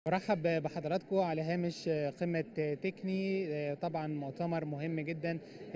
برحب بحضراتكم على هامش قمة تكني طبعا مؤتمر مهم جدا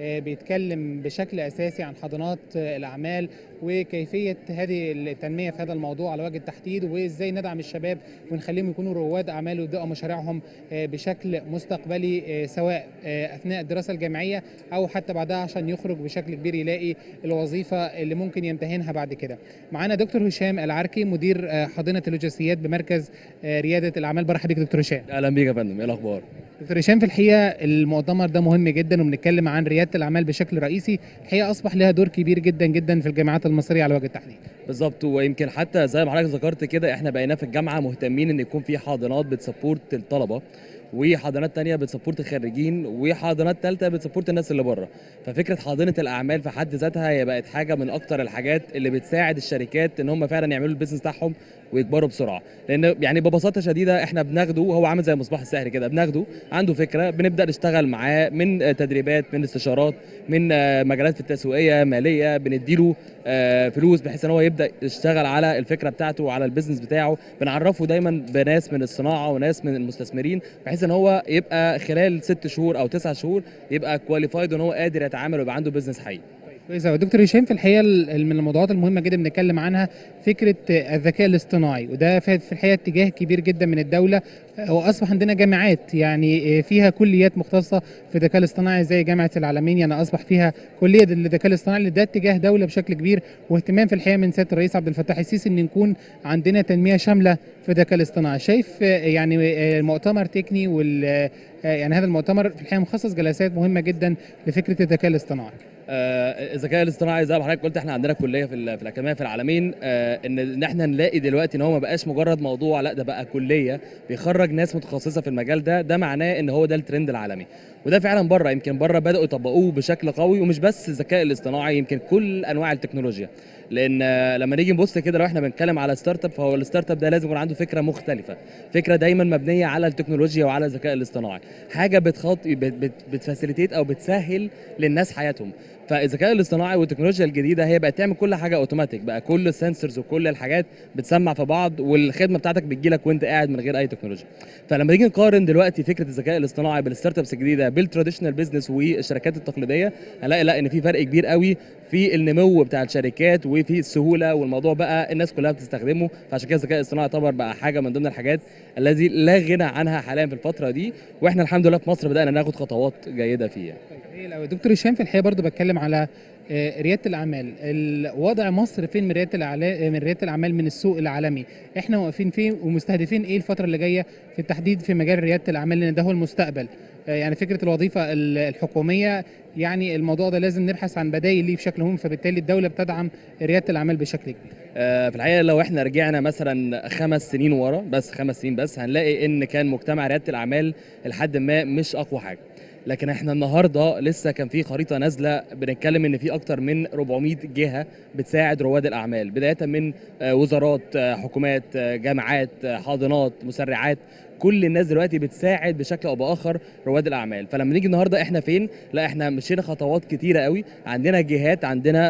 بيتكلم بشكل أساسي عن حضانات الأعمال وكيفية هذه التنمية في هذا الموضوع على وجه التحديد وإزاي ندعم الشباب ونخليهم يكونوا رواد أعمال ويبدأوا مشاريعهم بشكل مستقبلي سواء أثناء الدراسة الجامعية أو حتى بعدها عشان يخرج بشكل كبير يلاقي الوظيفة اللي ممكن يمتهنها بعد كده معانا دكتور هشام العركي مدير حاضنة اللوجستيات بمركز ريادة الأعمال برحب بيك دكتور هشام اهلا بيك يا فندم ايه الاخبار دكتور هشام في الحقيقه المؤتمر ده مهم جدا وبنتكلم عن رياده الاعمال بشكل رئيسي الحقيقه اصبح لها دور كبير جدا جدا في الجامعات المصريه على وجه التحديد بالظبط ويمكن حتى زي ما حضرتك ذكرت كده احنا بقينا في الجامعه مهتمين ان يكون في حاضنات بتسبورت الطلبه وحاضنات تانية بتسبورت الخريجين وحاضنات تالتة بتسبورت الناس اللي بره ففكره حاضنه الاعمال في حد ذاتها هي بقت حاجه من اكتر الحاجات اللي بتساعد الشركات ان هم فعلا يعملوا البيزنس بتاعهم ويكبروا بسرعه لان يعني ببساطه شديده احنا بناخده هو عامل زي المصباح السحري كده بناخده عنده فكره بنبدا نشتغل معاه من تدريبات من استشارات من مجالات في التسويقيه ماليه بنديله فلوس بحيث ان هو يبدا يشتغل على الفكره بتاعته وعلى البيزنس بتاعه بنعرفه دايما بناس من الصناعه وناس من المستثمرين بحيث ان هو يبقى خلال ست شهور او تسع شهور يبقى كواليفايد ان هو قادر يتعامل ويبقى عنده بيزنس حقيقي كويس قوي دكتور هشام في الحقيقه من الموضوعات المهمه جدا بنتكلم عنها فكره الذكاء الاصطناعي وده في الحقيقه اتجاه كبير جدا من الدوله واصبح عندنا جامعات يعني فيها كليات مختصه في الذكاء الاصطناعي زي جامعه العالمين يعني اصبح فيها كليه للذكاء الاصطناعي ده اتجاه دوله بشكل كبير واهتمام في الحقيقه من سياده الرئيس عبد الفتاح السيسي ان نكون عندنا تنميه شامله في الذكاء الاصطناعي شايف يعني مؤتمر تكني وال يعني هذا المؤتمر في الحقيقه مخصص جلسات مهمه جدا لفكره الذكاء الاصطناعي آه الذكاء الاصطناعي زي ما حضرتك قلت احنا عندنا كليه في, في الاكاديميه في العالمين آه ان ان احنا نلاقي دلوقتي ان هو ما بقاش مجرد موضوع لا ده بقى كليه بيخرج ناس متخصصه في المجال ده ده معناه ان هو ده الترند العالمي وده فعلا بره يمكن بره بداوا يطبقوه بشكل قوي ومش بس الذكاء الاصطناعي يمكن كل انواع التكنولوجيا لان لما نيجي نبص كده لو احنا بنتكلم على ستارت اب فهو الستارت اب ده لازم يكون عنده فكره مختلفه فكره دايما مبنيه على التكنولوجيا وعلى الذكاء الاصطناعي حاجه بتخط بتفاسيليتيت او بتسهل للناس حياتهم فالذكاء الاصطناعي والتكنولوجيا الجديده هي بقت تعمل كل حاجه اوتوماتيك بقى كل السنسورز وكل الحاجات بتسمع في بعض والخدمه بتاعتك بتجي لك وانت قاعد من غير اي تكنولوجيا فلما نيجي نقارن دلوقتي فكره الذكاء الاصطناعي بالستارت ابس الجديده بالتراديشنال بزنس والشركات التقليديه هنلاقي لا ان في فرق كبير قوي في النمو بتاع الشركات وفي السهوله والموضوع بقى الناس كلها بتستخدمه فعشان كده الذكاء الاصطناعي يعتبر بقى حاجه من ضمن الحاجات الذي لا غنى عنها حاليا في الفتره دي واحنا الحمد لله في مصر بدانا ناخد خطوات جيده فيها دكتور هشام في الحقيقه برضو بتكلم على رياده الاعمال وضع مصر فين من رياده من رياده الاعمال من السوق العالمي احنا واقفين فين ومستهدفين ايه الفتره اللي جايه في التحديد في مجال رياده الاعمال لان ده هو المستقبل يعني فكره الوظيفه الحكوميه يعني الموضوع ده لازم نبحث عن بدائل ليه بشكل مهم فبالتالي الدوله بتدعم رياده الاعمال بشكل كبير. آه في الحقيقه لو احنا رجعنا مثلا خمس سنين ورا بس خمس سنين بس هنلاقي ان كان مجتمع رياده الاعمال لحد ما مش اقوى حاجه. لكن احنا النهارده لسه كان في خريطه نازله بنتكلم ان في اكتر من 400 جهه بتساعد رواد الاعمال بدايه من وزارات حكومات جامعات حاضنات مسرعات كل الناس دلوقتي بتساعد بشكل او باخر رواد الاعمال فلما نيجي النهارده احنا فين لا احنا مشينا خطوات كتيره قوي عندنا جهات عندنا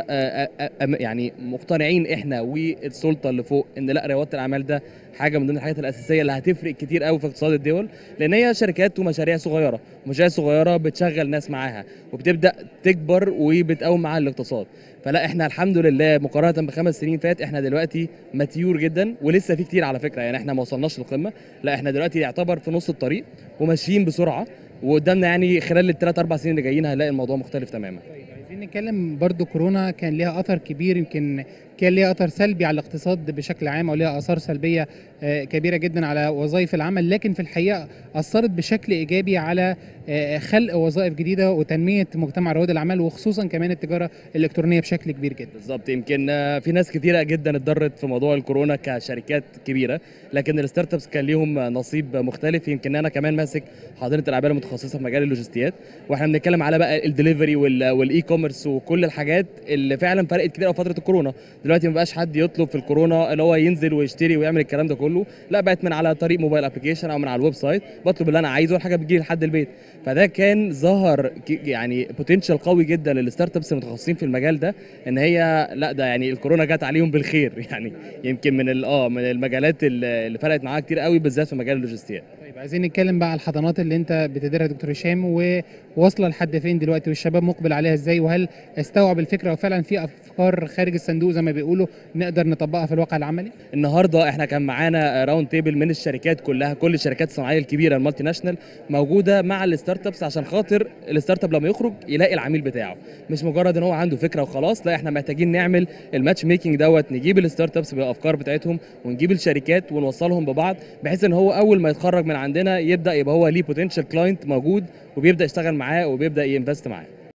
يعني مقتنعين احنا والسلطه اللي فوق ان لا رواد الاعمال ده حاجه من ضمن الحاجات الاساسيه اللي هتفرق كتير قوي في اقتصاد الدول لان هي شركات ومشاريع صغيره مشاريع صغيره بتشغل ناس معاها وبتبدا تكبر وبتقوم معاها الاقتصاد فلا احنا الحمد لله مقارنه بخمس سنين فات احنا دلوقتي ماتيور جدا ولسه في كتير على فكره يعني احنا ما وصلناش للقمه لا احنا دلوقتي يعتبر في نص الطريق وماشيين بسرعه وقدامنا يعني خلال الثلاث اربع سنين اللي جايين هنلاقي الموضوع مختلف تماما عايزين نتكلم برضو كورونا كان ليها اثر كبير يمكن كان ليها اثر سلبي على الاقتصاد بشكل عام او ليها اثار سلبيه كبيره جدا على وظائف العمل لكن في الحقيقه اثرت بشكل ايجابي على خلق وظائف جديده وتنميه مجتمع رواد الاعمال وخصوصا كمان التجاره الالكترونيه بشكل كبير جدا بالظبط يمكن في ناس كتيره جدا اتضرت في موضوع الكورونا كشركات كبيره لكن الستارت ابس كان ليهم نصيب مختلف يمكن انا كمان ماسك حاضنه الاعمال المتخصصه في مجال اللوجستيات واحنا بنتكلم على بقى الدليفري والاي كوميرس وكل الحاجات اللي فعلا فرقت كتير في فتره الكورونا دلوقتي ما بقاش حد يطلب في الكورونا اللي هو ينزل ويشتري ويعمل الكلام ده كله لا بقت من على طريق موبايل ابلكيشن او من على الويب سايت بطلب اللي انا عايزه والحاجه بتجي لحد البيت فده كان ظهر ك- يعني بوتنشال قوي جدا للستارت ابس المتخصصين في المجال ده ان هي لا ده يعني الكورونا جت عليهم بالخير يعني يمكن من ال- اه من المجالات اللي اللي فرقت معاها كتير قوي بالذات في مجال اللوجستيات طيب عايزين نتكلم بقى على الحضانات اللي انت بتديرها يا دكتور هشام وواصله لحد فين دلوقتي والشباب مقبل عليها ازاي وهل استوعب الفكره وفعلا في افكار خارج الصندوق زي ما بيقولوا نقدر نطبقها في الواقع العملي النهارده احنا كان معانا راوند تيبل من الشركات كلها كل الشركات الصناعيه الكبيره المالتي ناشونال موجوده مع الستارت ابس عشان خاطر الستارت اب لما يخرج يلاقي العميل بتاعه مش مجرد ان هو عنده فكره وخلاص لا احنا محتاجين نعمل الماتش ميكنج دوت نجيب الستارت ابس بالافكار بتاعتهم ونجيب الشركات ونوصلهم ببعض بحيث ان هو اول ما يتخرج من عندنا يبدا يبقى هو ليه بوتنشال كلاينت موجود وبيبدا يشتغل معاه وبيبدا ينفست معاه